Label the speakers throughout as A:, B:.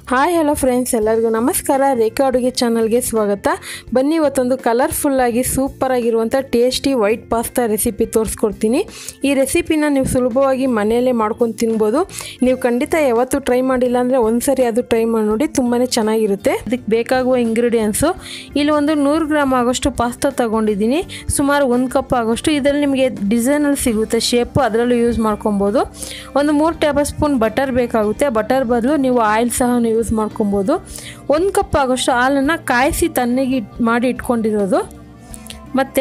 A: hi hello friends ಎಲ್ಲರಿಗೂ ನಮಸ್ಕಾರ ರೇಖಾ ಅಡುಗೆ ಚಾನಲ್ಗೆ ಸ್ವಾಗತ ಬನ್ನಿ ಇವತ್ತೊಂದು ಕಲರ್ಫುಲ್ಲಾಗಿ ಸೂಪರಾಗಿರುವಂಥ ಟೇಸ್ಟಿ ವೈಟ್ ಪಾಸ್ತಾ ರೆಸಿಪಿ ತೋರಿಸ್ಕೊಡ್ತೀನಿ ಈ ರೆಸಿಪಿನ ನೀವು ಸುಲಭವಾಗಿ ಮನೆಯಲ್ಲೇ ಮಾಡ್ಕೊಂಡು ತಿನ್ಬೋದು ನೀವು ಖಂಡಿತ ಯಾವತ್ತೂ ಟ್ರೈ ಮಾಡಿಲ್ಲ ಅಂದರೆ ಒಂದ್ಸರಿ ಅದು ಟ್ರೈ ಮಾಡಿ ನೋಡಿ ತುಂಬಾ ಚೆನ್ನಾಗಿರುತ್ತೆ ಅದಕ್ಕೆ ಬೇಕಾಗುವ ಇಂಗ್ರೀಡಿಯೆಂಟ್ಸು ಇಲ್ಲಿ ಒಂದು ನೂರು ಗ್ರಾಮ್ ಆಗೋಷ್ಟು ಪಾಸ್ತಾ ತಗೊಂಡಿದ್ದೀನಿ ಸುಮಾರು ಒಂದು ಕಪ್ ಆಗೋಷ್ಟು ಇದರಲ್ಲಿ ನಿಮಗೆ ಡಿಸೈನಲ್ಲಿ ಸಿಗುತ್ತೆ ಶೇಪು ಅದರಲ್ಲೂ ಯೂಸ್ ಮಾಡ್ಕೊಬೋದು ಒಂದು ಮೂರು ಟೇಬಲ್ ಸ್ಪೂನ್ ಬಟರ್ ಬೇಕಾಗುತ್ತೆ ಬಟರ್ ಬದಲು ನೀವು ಆಯಿಲ್ ಸಹ ಯೂಸ್ ಮಾಡ್ಕೊಬೋದು ಒಂದು ಕಪ್ ಆಗೋಷ್ಟು ಹಾಲನ್ನು ಕಾಯಿಸಿ ತಣ್ಣಗೆ ಇಟ್ ಮಾಡಿ ಇಟ್ಕೊಂಡಿರೋದು ಮತ್ತು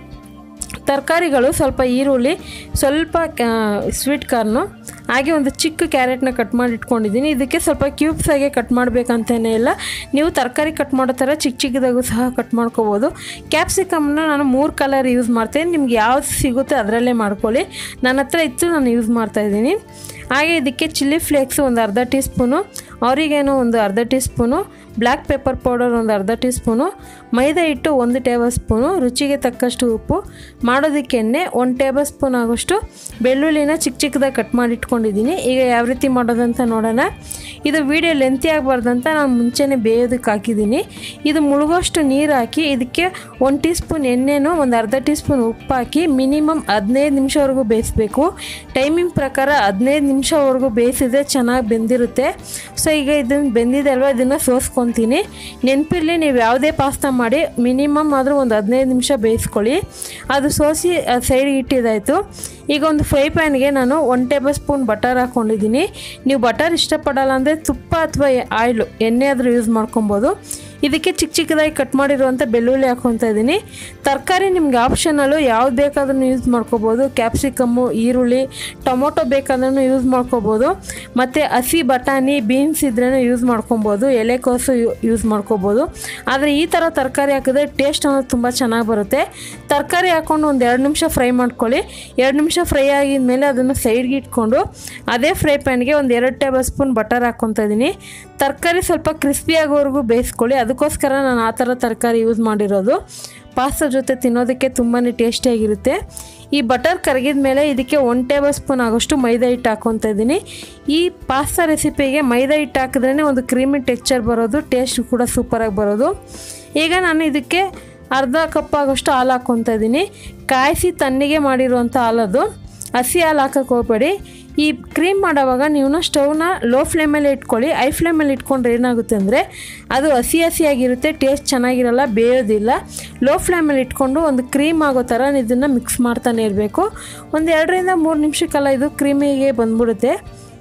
A: ತರಕಾರಿಗಳು ಸ್ವಲ್ಪ ಈರುಳ್ಳಿ ಸ್ವಲ್ಪ ಸ್ವೀಟ್ ಕಾರ್ನು ಹಾಗೆ ಒಂದು ಚಿಕ್ಕ ಕ್ಯಾರೆಟ್ನ ಕಟ್ ಮಾಡಿ ಇಟ್ಕೊಂಡಿದ್ದೀನಿ ಇದಕ್ಕೆ ಸ್ವಲ್ಪ ಕ್ಯೂಬ್ಸ್ ಆಗಿ ಕಟ್ ಮಾಡಬೇಕಂತಲೇ ಇಲ್ಲ ನೀವು ತರಕಾರಿ ಕಟ್ ಮಾಡೋ ಥರ ಚಿಕ್ಕ ಚಿಕ್ಕದಾಗೂ ಸಹ ಕಟ್ ಮಾಡ್ಕೋಬೋದು ಕ್ಯಾಪ್ಸಿಕಮ್ನ ನಾನು ಮೂರು ಕಲರ್ ಯೂಸ್ ಮಾಡ್ತೀನಿ ನಿಮ್ಗೆ ಯಾವ್ದು ಸಿಗುತ್ತೆ ಅದರಲ್ಲೇ ಮಾಡ್ಕೊಳ್ಳಿ ನನ್ನ ಹತ್ರ ಇತ್ತು ನಾನು ಯೂಸ್ ಮಾಡ್ತಾಯಿದ್ದೀನಿ ಹಾಗೆ ಇದಕ್ಕೆ ಚಿಲ್ಲಿ ಫ್ಲೇಕ್ಸ್ ಒಂದು ಅರ್ಧ ಟೀ ಸ್ಪೂನು ಅವರಿಗೇನು ಒಂದು ಅರ್ಧ tea spoon black pepper powder ಒಂದು ಅರ್ಧ ಟೀ ಸ್ಪೂನು ಮೈದಾ ಹಿಟ್ಟು ಒಂದು ಟೇಬಲ್ ಸ್ಪೂನು ರುಚಿಗೆ ತಕ್ಕಷ್ಟು ಉಪ್ಪು ಮಾಡೋದಕ್ಕೆ ಎಣ್ಣೆ ಒಂದು ಟೇಬಲ್ ಸ್ಪೂನ್ ಆಗೋಷ್ಟು ಬೆಳ್ಳುಳ್ಳಿನ ಚಿಕ್ಕ ಚಿಕ್ಕದಾಗಿ ಕಟ್ ಮಾಡಿ ಇಟ್ಕೊಂಡಿದ್ದೀನಿ ಈಗ ಯಾವ ರೀತಿ ಮಾಡೋದಂತ ನೋಡೋಣ ಇದು ವಿಡಿಯೋ ಲೆಂತಿ ಆಗಬಾರ್ದಂತ ನಾನು ಮುಂಚೆನೇ ಬೇಯೋದಕ್ಕೆ ಹಾಕಿದ್ದೀನಿ ಇದು ಮುಳುಗೋಷ್ಟು ನೀರು ಹಾಕಿ ಇದಕ್ಕೆ ಒಂದು ಟೀ ಸ್ಪೂನ್ ಎಣ್ಣೆನೂ ಒಂದು ಅರ್ಧ ಟೀ ಸ್ಪೂನ್ ಉಪ್ಪು ಹಾಕಿ ಮಿನಿಮಮ್ ಹದಿನೈದು ನಿಮಿಷವರೆಗೂ ಬೇಯಿಸಬೇಕು ಟೈಮಿಂಗ್ ಪ್ರಕಾರ ಹದಿನೈದು ನಿಮಿಷವರೆಗೂ ಬೇಯಿಸಿದ್ರೆ ಚೆನ್ನಾಗಿ ಬೆಂದಿರುತ್ತೆ ಸೊ ಈಗ ಇದನ್ನು ಬೆಂದಿದೆ ಅಲ್ವಾ ಇದನ್ನು ಸೋಸ್ಕೊತೀನಿ ನೆನಪಿರಲಿ ನೀವು ಯಾವುದೇ ಪಾಸ್ತಾ ಮಾಡಿ ಮಿನಿಮಮ್ ಆದರೂ ಒಂದು ಹದಿನೈದು ನಿಮಿಷ ಬೇಯಿಸ್ಕೊಳ್ಳಿ ಅದು ಸೋಸಿ ಸೈಡ್ಗೆ ಇಟ್ಟಿದ್ದಾಯಿತು ಈಗ ಒಂದು ಫ್ರೈ ಪ್ಯಾನ್ಗೆ ನಾನು ಒನ್ ಟೇಬಲ್ ಸ್ಪೂನ್ ಬಟರ್ ಹಾಕ್ಕೊಂಡಿದ್ದೀನಿ ನೀವು ಬಟರ್ ಇಷ್ಟಪಡಲ್ಲ ಅಂದರೆ ತುಪ್ಪ ಅಥವಾ ಆಯಿಲು ಎಣ್ಣೆ ಆದರೂ ಯೂಸ್ ಮಾಡ್ಕೊಬೋದು ಇದಕ್ಕೆ ಚಿಕ್ಕ ಚಿಕ್ಕದಾಗಿ ಕಟ್ ಮಾಡಿರುವಂಥ ಬೆಳ್ಳುಳ್ಳಿ ಹಾಕ್ಕೊತಾ ಇದ್ದೀನಿ ತರಕಾರಿ ನಿಮ್ಗೆ ಆಪ್ಷನಲ್ಲು ಯಾವ್ದು ಬೇಕಾದ್ರೂ ಯೂಸ್ ಮಾಡ್ಕೋಬೋದು ಕ್ಯಾಪ್ಸಿಕಮ್ಮು ಈರುಳ್ಳಿ ಟೊಮೊಟೊ ಬೇಕಾದ್ರೂ ಯೂಸ್ ಮಾಡ್ಕೋಬೋದು ಮತ್ತು ಹಸಿ ಬಟಾಣಿ ಬೀನ್ಸ್ ಇದ್ರೂ ಯೂಸ್ ಮಾಡ್ಕೊಬೋದು ಎಲೆಕೋಸು ಯೂಸ್ ಮಾಡ್ಕೋಬೋದು ಆದರೆ ಈ ಥರ ತರಕಾರಿ ಹಾಕಿದ್ರೆ ಟೇಸ್ಟ್ ಅನ್ನೋದು ತುಂಬ ಚೆನ್ನಾಗಿ ಬರುತ್ತೆ ತರಕಾರಿ ಹಾಕ್ಕೊಂಡು ಒಂದು ಎರಡು ನಿಮಿಷ ಫ್ರೈ ಮಾಡ್ಕೊಳ್ಳಿ ಎರಡು ನಿಮಿಷ ಫ್ರೈ ಆಗಿದ ಮೇಲೆ ಅದನ್ನು ಸೈಡ್ಗೆ ಇಟ್ಕೊಂಡು ಅದೇ ಫ್ರೈ ಪ್ಯಾನ್ಗೆ ಒಂದು ಎರಡು ಟೇಬಲ್ ಸ್ಪೂನ್ ಬಟರ್ ಹಾಕ್ಕೊತಾ ಇದ್ದೀನಿ ತರಕಾರಿ ಸ್ವಲ್ಪ ಕ್ರಿಸ್ಪಿ ಆಗೋವರೆಗೂ ಬೇಯಿಸ್ಕೊಳ್ಳಿ ಅದಕ್ಕೋಸ್ಕರ ನಾನು ಆ ಥರ ತರಕಾರಿ ಯೂಸ್ ಮಾಡಿರೋದು ಪಾಸ್ತಾ ಜೊತೆ ತಿನ್ನೋದಕ್ಕೆ ತುಂಬಾ ಟೇಸ್ಟಿಯಾಗಿರುತ್ತೆ ಈ ಬಟರ್ ಕರಗಿದ ಮೇಲೆ ಇದಕ್ಕೆ ಒನ್ ಟೇಬಲ್ ಸ್ಪೂನ್ ಆಗೋಷ್ಟು ಮೈದಾ ಹಿಟ್ಟು ಹಾಕ್ಕೊತಾ ಇದ್ದೀನಿ ಈ ಪಾಸ್ತಾ ರೆಸಿಪಿಗೆ ಮೈದಾ ಹಿಟ್ಟು ಹಾಕಿದ್ರೇ ಒಂದು ಕ್ರೀಮಿ ಟೆಕ್ಸ್ಚರ್ ಬರೋದು ಟೇಸ್ಟ್ ಕೂಡ ಸೂಪರಾಗಿ ಬರೋದು ಈಗ ನಾನು ಇದಕ್ಕೆ ಅರ್ಧ ಕಪ್ ಆಗೋಷ್ಟು ಹಾಲು ಹಾಕ್ಕೊತಾ ಇದ್ದೀನಿ ಕಾಯಿಸಿ ತಣ್ಣಿಗೆ ಮಾಡಿರುವಂಥ ಹಾಲದು ಹಸಿ ಹಾಲು ಹಾಕೋಕ್ಕೆ ಹೋಗಬೇಡಿ ಈ ಕ್ರೀಮ್ ಮಾಡೋವಾಗ ನೀವು ಸ್ಟವ್ನ ಲೋ ಫ್ಲೇಮಲ್ಲಿ ಇಟ್ಕೊಳ್ಳಿ ಐ ಫ್ಲೇಮಲ್ಲಿ ಇಟ್ಕೊಂಡ್ರೆ ಏನಾಗುತ್ತೆ ಅಂದರೆ ಅದು ಹಸಿ ಹಸಿಯಾಗಿರುತ್ತೆ ಟೇಸ್ಟ್ ಚೆನ್ನಾಗಿರಲ್ಲ ಬೇಯೋದಿಲ್ಲ ಲೋ ಫ್ಲೇಮಲ್ಲಿ ಇಟ್ಕೊಂಡು ಒಂದು ಕ್ರೀಮ್ ಆಗೋ ಥರ ಇದನ್ನು ಮಿಕ್ಸ್ ಮಾಡ್ತಾನೆ ಇರಬೇಕು ಒಂದು ಎರಡರಿಂದ ಮೂರು ನಿಮಿಷಕ್ಕೆಲ್ಲ ಇದು ಕ್ರೀಮಿಗೆ ಬಂದ್ಬಿಡುತ್ತೆ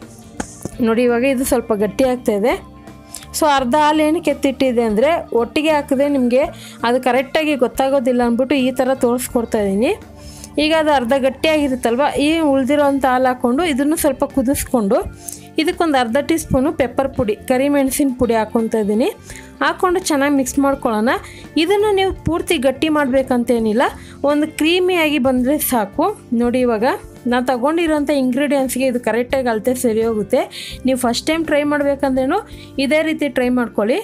A: ನೋಡಿ ಇವಾಗ ಇದು ಸ್ವಲ್ಪ ಗಟ್ಟಿ ಆಗ್ತಾಯಿದೆ ಸೊ ಅರ್ಧ ಹಾಲು ಏನಕ್ಕೆ ಎತ್ತಿಟ್ಟಿದೆ ಅಂದರೆ ಒಟ್ಟಿಗೆ ಹಾಕಿದ್ರೆ ನಿಮಗೆ ಅದು ಕರೆಕ್ಟಾಗಿ ಗೊತ್ತಾಗೋದಿಲ್ಲ ಅಂದ್ಬಿಟ್ಟು ಈ ಥರ ತೋರಿಸ್ಕೊಡ್ತಾ ಇದ್ದೀನಿ ಈಗ ಅದು ಅರ್ಧ ಗಟ್ಟಿಯಾಗಿರುತ್ತಲ್ವ ಈ ಉಳಿದಿರೋಂಥ ಹಾಲು ಹಾಕ್ಕೊಂಡು ಇದನ್ನು ಸ್ವಲ್ಪ ಕುದಿಸ್ಕೊಂಡು ಇದಕ್ಕೊಂದು ಅರ್ಧ ಟೀ ಸ್ಪೂನು ಪೆಪ್ಪರ್ ಪುಡಿ ಕರಿಮೆಣಸಿನ ಪುಡಿ ಹಾಕ್ಕೊತಾ ಇದ್ದೀನಿ ಹಾಕ್ಕೊಂಡು ಚೆನ್ನಾಗಿ ಮಿಕ್ಸ್ ಮಾಡ್ಕೊಳ್ಳೋಣ ಇದನ್ನು ನೀವು ಪೂರ್ತಿ ಗಟ್ಟಿ ಮಾಡಬೇಕಂತೇನಿಲ್ಲ ಒಂದು ಕ್ರೀಮಿಯಾಗಿ ಬಂದರೆ ಸಾಕು ನೋಡಿ ಇವಾಗ ನಾನು ತಗೊಂಡಿರೋಂಥ ಇಂಗ್ರೀಡಿಯೆಂಟ್ಸ್ಗೆ ಇದು ಕರೆಕ್ಟಾಗಿ ಅಳತೆ ಸರಿ ಹೋಗುತ್ತೆ ನೀವು ಫಸ್ಟ್ ಟೈಮ್ ಟ್ರೈ ಮಾಡಬೇಕಂದ್ರೂ ಇದೇ ರೀತಿ ಟ್ರೈ ಮಾಡ್ಕೊಳ್ಳಿ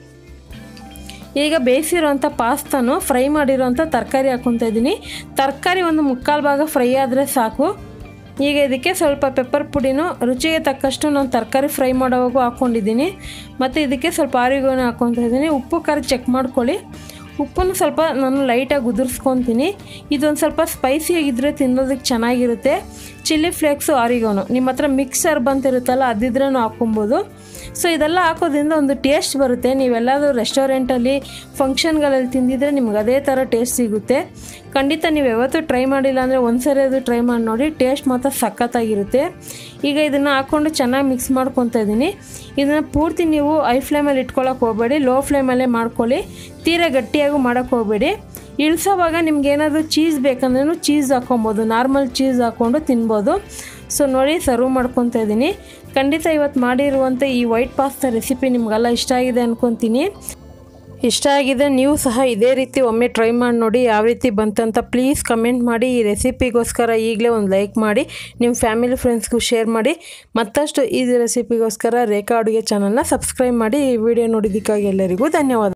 A: ಈಗ ಬೇಯಿಸಿರೋಂಥ ಪಾಸ್ತಾನು ಫ್ರೈ ಮಾಡಿರೋಂಥ ತರಕಾರಿ ಹಾಕ್ಕೊತಾ ಇದ್ದೀನಿ ತರಕಾರಿ ಒಂದು ಮುಕ್ಕಾಲು ಭಾಗ ಫ್ರೈ ಆದರೆ ಸಾಕು ಈಗ ಇದಕ್ಕೆ ಸ್ವಲ್ಪ ಪೆಪ್ಪರ್ ಪುಡಿನೂ ರುಚಿಗೆ ತಕ್ಕಷ್ಟು ನಾನು ತರಕಾರಿ ಫ್ರೈ ಮಾಡೋವಾಗೂ ಹಾಕ್ಕೊಂಡಿದ್ದೀನಿ ಮತ್ತು ಇದಕ್ಕೆ ಸ್ವಲ್ಪ ಆರಿಗೋನ ಹಾಕ್ಕೊತಾ ಇದ್ದೀನಿ ಉಪ್ಪು ಖಾರ ಚೆಕ್ ಮಾಡ್ಕೊಳ್ಳಿ ಉಪ್ಪನ್ನು ಸ್ವಲ್ಪ ನಾನು ಲೈಟಾಗಿ ಉದುರಿಸ್ಕೊತೀನಿ ಇದೊಂದು ಸ್ವಲ್ಪ ಸ್ಪೈಸಿಯಾಗಿದ್ದರೆ ತಿನ್ನೋದಕ್ಕೆ ಚೆನ್ನಾಗಿರುತ್ತೆ ಚಿಲ್ಲಿ ಫ್ಲೇಕ್ಸು ಆರಿಗೋನು ನಿಮ್ಮ ಹತ್ರ ಮಿಕ್ಸರ್ ಬಂತಿರುತ್ತಲ್ಲ ಅದಿದ್ರೂ ಹಾಕ್ಕೊಬೋದು ಸೊ ಇದೆಲ್ಲ ಹಾಕೋದ್ರಿಂದ ಒಂದು ಟೇಸ್ಟ್ ಬರುತ್ತೆ ನೀವೆಲ್ಲಾದರೂ ರೆಸ್ಟೋರೆಂಟಲ್ಲಿ ಫಂಕ್ಷನ್ಗಳಲ್ಲಿ ತಿಂದಿದ್ರೆ ನಿಮ್ಗೆ ಅದೇ ಥರ ಟೇಸ್ಟ್ ಸಿಗುತ್ತೆ ಖಂಡಿತ ನೀವು ಯಾವತ್ತೂ ಟ್ರೈ ಮಾಡಿಲ್ಲ ಅಂದರೆ ಒಂದು ಸರಿ ಅದು ಟ್ರೈ ಮಾಡಿ ನೋಡಿ ಟೇಸ್ಟ್ ಮಾತ್ರ ಸಖತ್ತಾಗಿರುತ್ತೆ ಈಗ ಇದನ್ನು ಹಾಕ್ಕೊಂಡು ಚೆನ್ನಾಗಿ ಮಿಕ್ಸ್ ಮಾಡ್ಕೊತಾ ಇದ್ದೀನಿ ಇದನ್ನು ಪೂರ್ತಿ ನೀವು ಐ ಫ್ಲೇಮಲ್ಲಿ ಇಟ್ಕೊಳ್ಳೋಕೆ ಹೋಗಬೇಡಿ ಲೋ ಫ್ಲೇಮಲ್ಲೇ ಮಾಡ್ಕೊಳ್ಳಿ ತೀರಾ ಗಟ್ಟಿಯಾಗೂ ಮಾಡೋಕ್ಕೆ ಹೋಗಬೇಡಿ ಇಳಿಸೋವಾಗ ನಿಮ್ಗೆ ಏನಾದರೂ ಚೀಸ್ ಬೇಕಂದ್ರೂ ಚೀಸ್ ಹಾಕೊಬೋದು ನಾರ್ಮಲ್ ಚೀಸ್ ಹಾಕ್ಕೊಂಡು ತಿನ್ಬೋದು ಸೊ ನೋಡಿ ಸರ್ವ್ ಮಾಡ್ಕೊತಾ ಇದ್ದೀನಿ ಖಂಡಿತ ಇವತ್ತು ಮಾಡಿರುವಂಥ ಈ ವೈಟ್ ಪಾಸ್ತಾ ರೆಸಿಪಿ ನಿಮಗೆಲ್ಲ ಇಷ್ಟ ಆಗಿದೆ ಅಂದ್ಕೊತೀನಿ ಇಷ್ಟ ಆಗಿದೆ ನೀವು ಸಹ ಇದೇ ರೀತಿ ಒಮ್ಮೆ ಟ್ರೈ ಮಾಡಿ ನೋಡಿ ಯಾವ ರೀತಿ ಬಂತಂತ ಪ್ಲೀಸ್ ಕಮೆಂಟ್ ಮಾಡಿ ಈ ರೆಸಿಪಿಗೋಸ್ಕರ ಈಗಲೇ ಒಂದು ಲೈಕ್ ಮಾಡಿ ನಿಮ್ಮ ಫ್ಯಾಮಿಲಿ ಫ್ರೆಂಡ್ಸ್ಗೂ ಶೇರ್ ಮಾಡಿ ಮತ್ತಷ್ಟು ಈ ರೆಸಿಪಿಗೋಸ್ಕರ ರೇಖಾ ಅಡುಗೆ ಚಾನಲ್ನ ಸಬ್ಸ್ಕ್ರೈಬ್ ಮಾಡಿ ಈ ವಿಡಿಯೋ ನೋಡಿದ್ದಕ್ಕಾಗಿ ಎಲ್ಲರಿಗೂ ಧನ್ಯವಾದ